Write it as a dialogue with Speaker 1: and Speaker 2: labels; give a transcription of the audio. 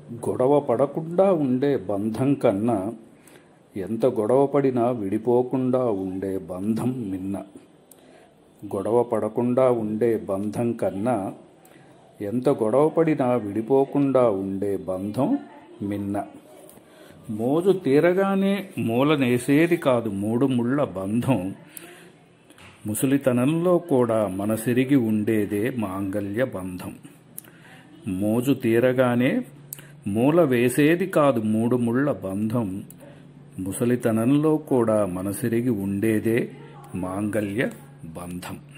Speaker 1: గొడవ పడకుండా ఉండే బంధం కన్నా ఎంత గొడవ పడినా విడిపోకుండా ఉండే బంధం మిన్న గొడవ పడకుండా ఉండే బంధం కన్నా ఎంత గొడవ పడినా విడిపోకుండా ఉండే బంధం మిన్న మోజు తీరగానే మూలనేసేది కాదు మూడు ముళ్ళ బంధం ముసలితనంలో కూడా మనసిరిగి ఉండేదే మాంగల్య బంధం మోజు తీరగానే మూల వేసేది కాదు మూడు ముళ్ళ బంధం ముసలితనంలో కూడా మనసిరిగి ఉండేదే మాంగల్య బంధం